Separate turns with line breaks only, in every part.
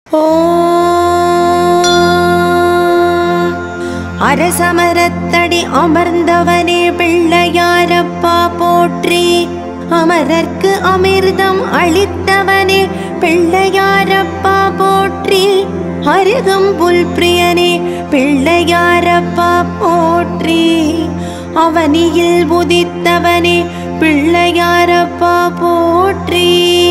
ஓம். அரசமரத்தடி அமர்ந்தவனே பிள்ளையாரப்பா போற்றி அமரர்க்கு அமிர்தம் அளித்தவனே பிள்ளையாரப்பா போற்றி அருகம் புல் பிரியனே பிள்ளையாரப்பா போற்றி அவனியில் உதித்தவனே பிள்ளையாரப்பா போற்றி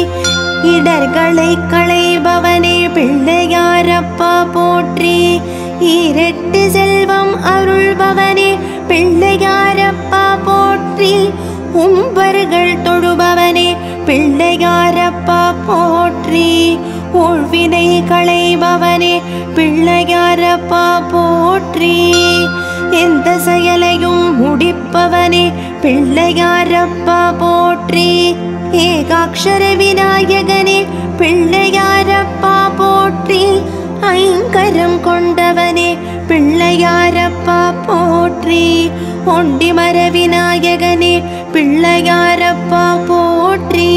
இடர்களை களைபவனே பிள்ளையாரப்பா போற்றி ஈரெட்டு செல்வம் அருள்பவனே பிள்ளையாரப்பா போற்றி உம்பர்கள் தொழுபவனே பிள்ளையாரப்பா போற்றி ஊழ்வினை களைபவனே பிள்ளையாரப்பா போற்றி எந்த செயலையும் முடிப்பவனே பிள்ளையாரப்பா போற்றி ஏகாட்சர விநாயகனே பிள்ளையாரப்பா போற்றி ஐங்கரம் கொண்டவனே பிள்ளையாரப்பா போற்றி ஒண்டிமர விநாயகனே பிள்ளையாரப்பா போற்றி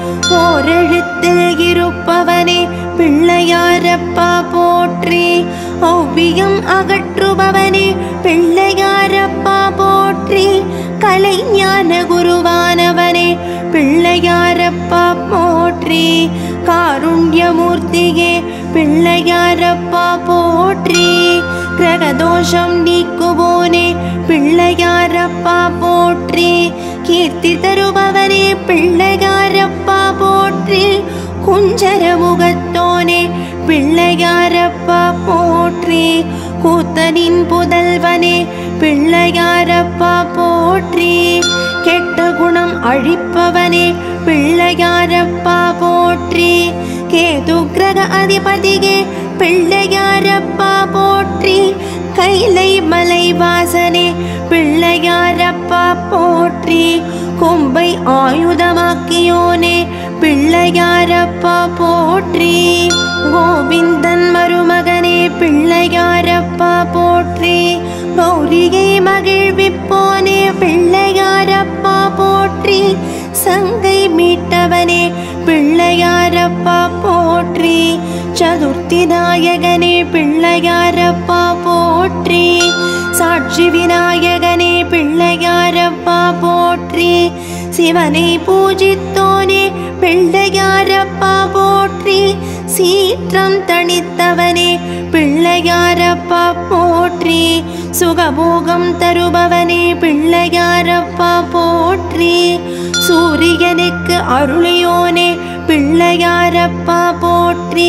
ஓரெழுத்தில் இருப்பவனே பிள்ளையாரப்பா போற்றி ஓவியம் அகற்றுபவனே பிள்ளையாரப்பா போற்றி கலைஞான குருவானவனே பிள்ளையாரப்பா போற்றி காருண்யமூர்த்தியே பிள்ளையாரப்பா போற்றி கிரகதோஷம் நீக்குவோனே பிள்ளையாரப்பா போற்றி கீர்த்தி தருபவனே பிள்ளையாரப்பா போற்றி குஞ்சர முகத்தோனே பிள்ளையாரப்பா போற்றி கூத்தனின் புதல்வனே பிள்ளையாரப்பா போற்றி கெட்ட குணம் அழிப்பவனே பிள்ளையாரப்பா போற்றி கேது கிரக அதிபதியே பிள்ளையாரப்பா போற்றி கைலை மலை வாசனே பிள்ளையாரப்பா போற்றி கொம்பை ஆயுதமாக்கியோனே பிள்ளையாரப்பா போற்றி கோவிந்தன் மருமகனே பிள்ளையாரப்பா போற்றி கௌரியை மகிழ்விப்போனே பிள்ளையாரப்பா போற்றி சங்கை மீட்டவனே பிள்ளையாரப்பா போற்றி சதுர்த்தி நாயகனே பிள்ளையாரப்பா போற்றி சாட்சி விநாயகனே பிள்ளையாரப்பா போற்றி சிவனை பூஜித்தோனே பிள்ளையாரப்பா போற்றி சீற்றம் தணித்தவனே பிள்ளையாரப்பா போற்றி சுகபோகம் தருபவனே பிள்ளையாரப்பா போற்றி சூரியனுக்கு அருளியோனே பிள்ளையாரப்பா போற்றி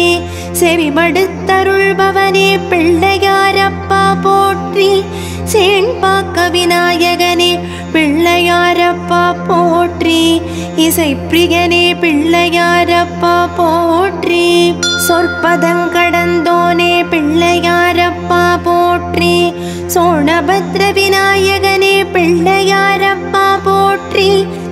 செவிமடுத்தருள்பவனே பிள்ளையாரப்பா போற்றி சேண்பாக்க விநாயகனே பிள்ளையாரப்பா போற்றி இசைப்பிரியனே பிள்ளையாரப்பா போற்றி சொற்பதங்கடந்தோனே பிள்ளையாரப்பா போற்றி சோழபத்ர விநாயகனே பிள்ளையாரப்பா போற்றி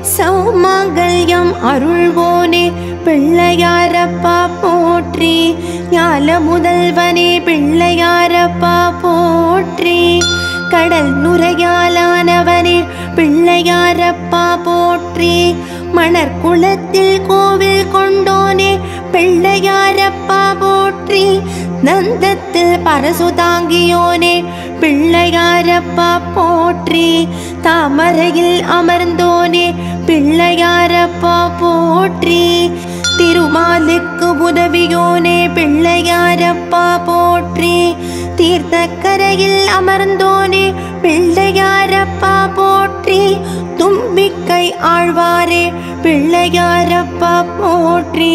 சௌமாங்கல்யம் அருள்வோனே பிள்ளையாரப்பா போற்றி ஞால முதல்வனே பிள்ளையாரப்பா போற்றி கடல் நுரையாலானவனே பிள்ளையாரப்பா போற்றி மணற்குளத்தில் கோவில் கொண்டோனே பிள்ளையாரப்பா போற்றி நந்தத்தில் பரசு தாங்கியோனே பிள்ளையாரப்பா போற்றி தாமரையில் அமர்ந்தோனே பிள்ளையாரப்பா போற்றி திருமாலுக்கு உதவியோனே பிள்ளையாரப்பா போற்றி தீர்த்தக்கரையில் அமர்ந்தோனே பிள்ளையாரப்பா போற்றி தும்பிக்கை ஆழ்வாரே பிள்ளையாரப்பா போற்றி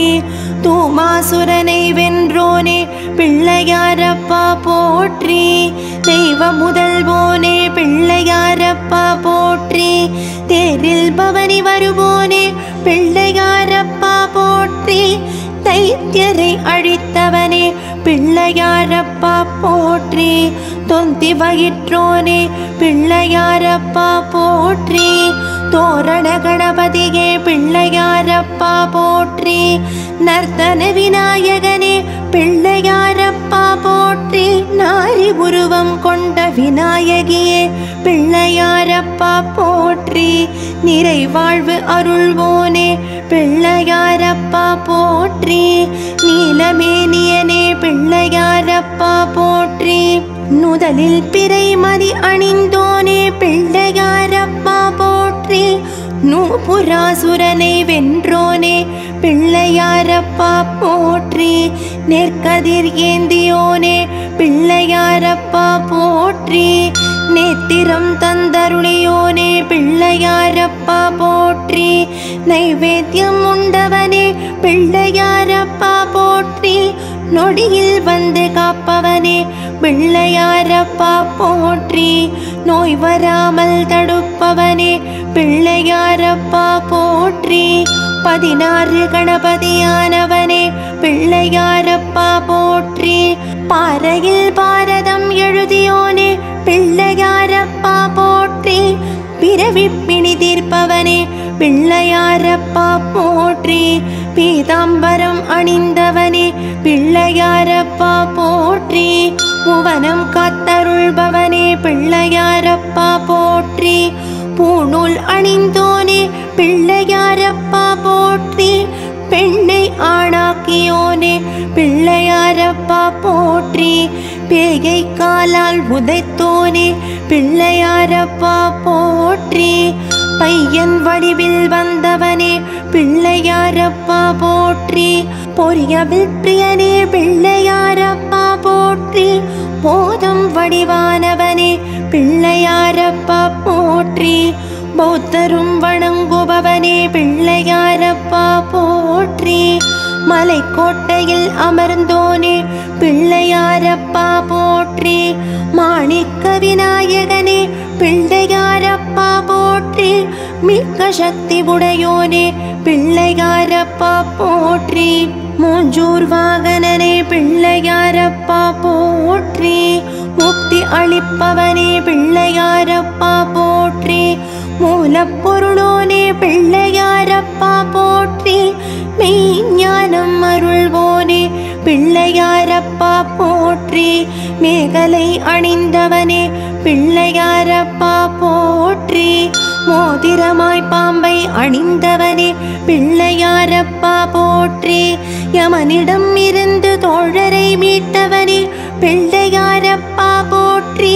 தூமாசுரனை வென்றோனே பிள்ளையாரப்பா போற்றி தெய்வ முதல்வோனே பிள்ளையாரப்பா போற்றி தேரில் பவனி வருவோனே பிள்ளையாரப்பா போற்றி தைத்தியரை அழித்தவனே பிள்ளையாரப்பா போற்றி தொந்தி வயிற்றோனே பிள்ளையாரப்பா போற்றி தோரண கணபதியே பிள்ளையாரப்பா போற்றி நர்த்தன விநாயகனே பிள்ளையாரப்பா போற்றி நாரி உருவம் கொண்ட விநாயகியே பிள்ளையாரப்பா போற்றி நிறைவாழ்வு அருள்வோனே பிள்ளையாரப்பா போற்றி நீலமேனியனே வாசலில் பிறை மதி அணிந்தோனே பிள்ளையாரப்பா போற்றி நூபுராசுரனை வென்றோனே பிள்ளையாரப்பா போற்றி நெற்கதிர் ஏந்தியோனே பிள்ளையாரப்பா போற்றி நேத்திரம் தந்தருளியோனே பிள்ளையாரப்பா போற்றி நைவேத்தியம் உண்டவனே பிள்ளையாரப்பா போற்றி நொடியில் வந்து காப்பவனே பிள்ளையாரப்பா போற்றி நோய் வராமல் தடுப்பவனே பிள்ளையாரப்பா போற்றி பதினாறு கணபதியானவனே பிள்ளையாரப்பா போற்றி பாறையில் பாரதம் எழுதியோனே பிள்ளையாரப்பா போற்றி பிறவி பிணி தீர்ப்பவனே பிள்ளையாரப்பா போற்றி பீதாம்பரம் அணிந்தவனே பிள்ளையாரப்பா போற்றி புவனம் காத்தருள்பவனே பிள்ளையாரப்பா போற்றி பூணூல் அணிந்தோனே பிள்ளையாரப்பா போற்றி பெண்ணை ஆணாக்கியோனே பிள்ளையாரப்பா போற்றி பேயை காலால் உதைத்தோனே பிள்ளையாரப்பா போற்றி பையன் வடிவில் வந்தவனே பிள்ளையாரப்பா போற்றி பொரியவில் பிரியனே பிள்ளையாரப்பா போற்றி போதும் வடிவானவனே பிள்ளையாரப்பா போற்றி பௌத்தரும் வணங்குபவனே பிள்ளையாரப்பா போற்றி மலைக்கோட்டையில் அமர்ந்தோனே பிள்ளையாரப்பா போற்றி மாணிக்க விநாயகனே பிள்ளையாரப்பா போற்றி மிக்க சக்தி உடையோனே பிள்ளையாரப்பா போற்றி மூஞ்சூர் வாகனனே பிள்ளையாரப்பா போற்றி முக்தி அளிப்பவனே பிள்ளையாரப்பா போற்றி மூலப்பொருளோனே பிள்ளையாரப்பா போற்றி மெய்ஞானம் அருள்வோனே பிள்ளையாரப்பா போற்றி மேகலை அணிந்தவனே பிள்ளையாரப்பா போற்றி மோதிரமாய் பாம்பை அணிந்தவனே பிள்ளையாரப்பா போற்றி யமனிடம் இருந்து தோழரை மீட்டவனே பிள்ளையாரப்பா போற்றி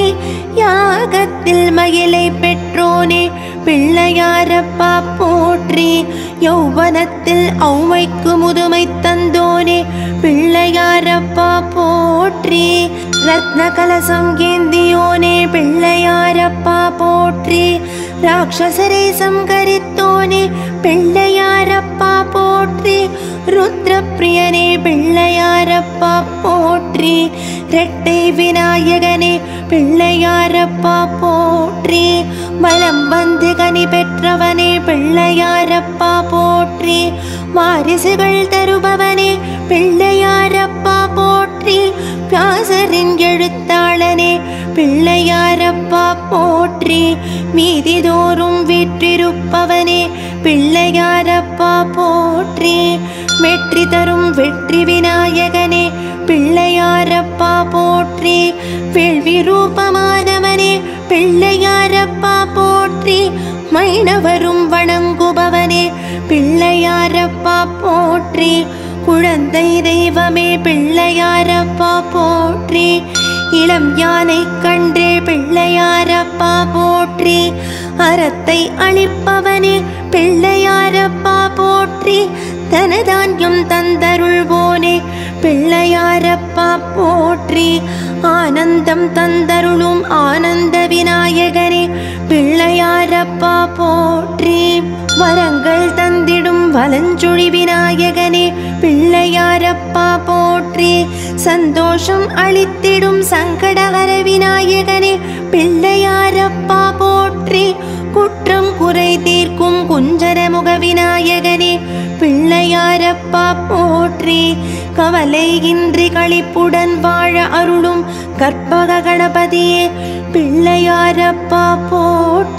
யாகத்தில் மயிலை பெற்றோனே பிள்ளையாரப்பா போற்றி யௌவனத்தில் ஔவைக்கு முதுமை தந்தோனே பிள்ளையாரப்பா போற்றி ரத்ன கலசம் ஏந்தியோனே பிள்ளையாரப்பா போற்றி ராட்சசரை சங்கரித்தோனே பிள்ளையாரப்பா போற்றி ருத்ரப்பிரியனே பிள்ளையாரப்பா போற்றி இரட்டை விநாயகனே பிள்ளையாரப்பா போற்றி வலம் வந்து கனி பெற்றவனே பிள்ளையாரப்பா போற்றி வாரிசுகள் தருபவனே பிள்ளையாரப்பா போற்றி வியாசரின் எழுத்தாளனே பிள்ளையாரப்பா போற்றி மீதிதோறும் வீற்றிருப்பவனே பிள்ளையாரப்பா போற்றி வெற்றி தரும் வெற்றி விநாயகனே பிள்ளையாரப்பா போற்றி வேள்வி ரூபமானவனே பிள்ளையாரப்பா போற்றி மைனவரும் வணங்குபவனே பிள்ளையாரப்பா போற்றி குழந்தை தெய்வமே பிள்ளையாரப்பா போற்றி இளம் யானை கன்றே பிள்ளையாரப்பா போற்றி அறத்தை அளிப்பவனே பிள்ளையாரப்பா போற்றி தனதான்யம் தந்தருள்வோனே பிள்ளையாரப்பா போற்றி ஆனந்தம் தந்தருளும் ஆனந்த விநாயகனே பிள்ளையாரப்பா போற்றி வரங்கள் தந்திடும் வலஞ்சுழி விநாயகனே பிள்ளையாரப்பா போற்றி சந்தோஷம் அளித்திடும் சங்கடகர விநாயகனே பிள்ளையாரப்பா போற்றி குற்றம் குறை தீர்க்கும் குஞ்சரமுக விநாயகனே பிள்ளையாரப்பா போற்றி கவலை இன்றி களிப்புடன் வாழ அருளும் கற்பக கணபதியே பிள்ளையாரப்பா போற்றி